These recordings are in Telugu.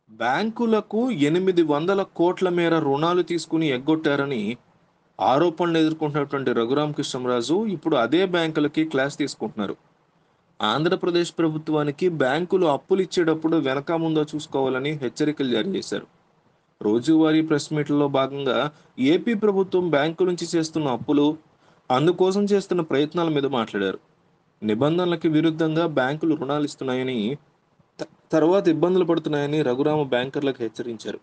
బ్యాంకులకు ఎనిమిది వందల కోట్ల మేర రుణాలు తీసుకుని ఎగ్గొట్టారని ఆరోపణలు ఎదుర్కొంటున్నటువంటి రఘురామ కృష్ణరాజు ఇప్పుడు అదే బ్యాంకులకి క్లాస్ తీసుకుంటున్నారు ఆంధ్రప్రదేశ్ ప్రభుత్వానికి బ్యాంకులు అప్పులు ఇచ్చేటప్పుడు వెనక ముందో చూసుకోవాలని హెచ్చరికలు జారీ చేశారు రోజువారీ ప్రెస్ మీట్లలో భాగంగా ఏపీ ప్రభుత్వం బ్యాంకు నుంచి చేస్తున్న అప్పులు అందుకోసం చేస్తున్న ప్రయత్నాల మీద మాట్లాడారు నిబంధనలకు విరుద్ధంగా బ్యాంకులు రుణాలు ఇస్తున్నాయని త- తర్వాత ఇబ్బందులు పడుతున్నాయని రఘురామ బ్యాంకర్లకు హెచ్చరించారు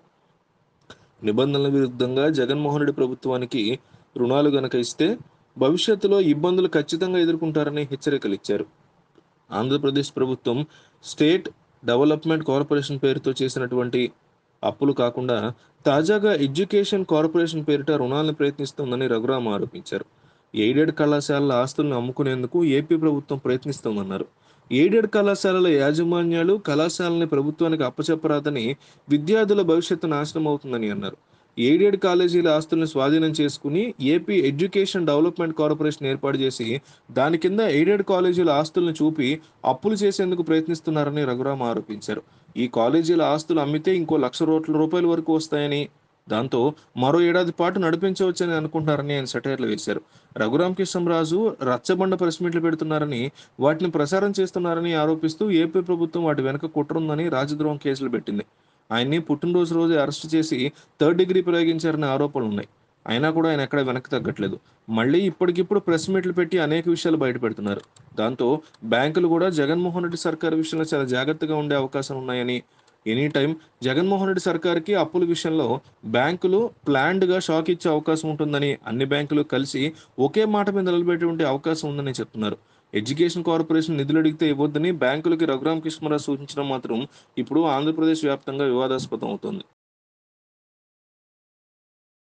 నిబంధనల విరుద్ధంగా జగన్మోహన్ రెడ్డి ప్రభుత్వానికి రుణాలు గనక ఇస్తే భవిష్యత్తులో ఇబ్బందులు ఖచ్చితంగా ఎదుర్కొంటారని హెచ్చరికలు ఇచ్చారు ఆంధ్రప్రదేశ్ ప్రభుత్వం స్టేట్ డెవలప్మెంట్ కార్పొరేషన్ పేరుతో చేసినటువంటి అప్పులు కాకుండా తాజాగా ఎడ్యుకేషన్ కార్పొరేషన్ పేరిట రుణాలను ప్రయత్నిస్తోందని రఘురామ ఆరోపించారు ఎయిడెడ్ కళాశాలల ఆస్తులను అమ్ముకునేందుకు ఏపీ ప్రభుత్వం ప్రయత్నిస్తోందన్నారు ఎయిడెడ్ కళాశాలల యాజమాన్యాలు కళాశాలని ప్రభుత్వానికి అప్పచెప్పరాదని విద్యార్థుల భవిష్యత్తు నాశనం అవుతుందని అన్నారు ఎయిడెడ్ కాలేజీల ఆస్తులను స్వాధీనం చేసుకుని ఏపీ ఎడ్యుకేషన్ డెవలప్మెంట్ కార్పొరేషన్ ఏర్పాటు చేసి దాని కింద ఎయిడెడ్ కాలేజీల ఆస్తులను చూపి అప్పులు చేసేందుకు ప్రయత్నిస్తున్నారని రఘురామ ఆరోపించారు ఈ కాలేజీల ఆస్తులు అమ్మితే ఇంకో లక్ష కోట్ల రూపాయల వరకు వస్తాయని దాంతో మరో ఏడాది పాటు నడిపించవచ్చని అనుకుంటున్నారని ఆయన సెటైర్లు వేశారు రఘురామ కృష్ణరాజు రచ్చబండ ప్రెస్ మీట్లు పెడుతున్నారని వాటిని ప్రసారం చేస్తున్నారని ఆరోపిస్తూ ఏపీ ప్రభుత్వం వాటి వెనుక కుట్రుందని రాజద్రోహం కేసులు పెట్టింది ఆయన్ని పుట్టినరోజు రోజు అరెస్ట్ చేసి థర్డ్ డిగ్రీ ప్రయోగించారనే ఆరోపణలు ఉన్నాయి అయినా కూడా ఆయన ఎక్కడ వెనక్కి తగ్గట్లేదు మళ్ళీ ఇప్పటికిప్పుడు ప్రెస్ మీట్లు పెట్టి అనేక విషయాలు బయట పెడుతున్నారు దాంతో బ్యాంకులు కూడా జగన్మోహన్ రెడ్డి సర్కార్ విషయంలో చాలా జాగ్రత్తగా ఉండే అవకాశం ఉన్నాయని ఎనీ టైం జగన్మోహన్ రెడ్డి సర్కార్కి అప్పుల విషయంలో బ్యాంకులు ప్లాన్డ్గా షాక్ ఇచ్చే అవకాశం ఉంటుందని అన్ని బ్యాంకులు కలిసి ఒకే మాట మీద నిలబెట్టే అవకాశం ఉందని చెప్తున్నారు ఎడ్యుకేషన్ కార్పొరేషన్ నిధులు అడిగితే ఇవ్వద్దని బ్యాంకులకి రఘురామ కృష్ణరావు సూచించడం మాత్రం ఇప్పుడు ఆంధ్రప్రదేశ్ వ్యాప్తంగా వివాదాస్పదం అవుతోంది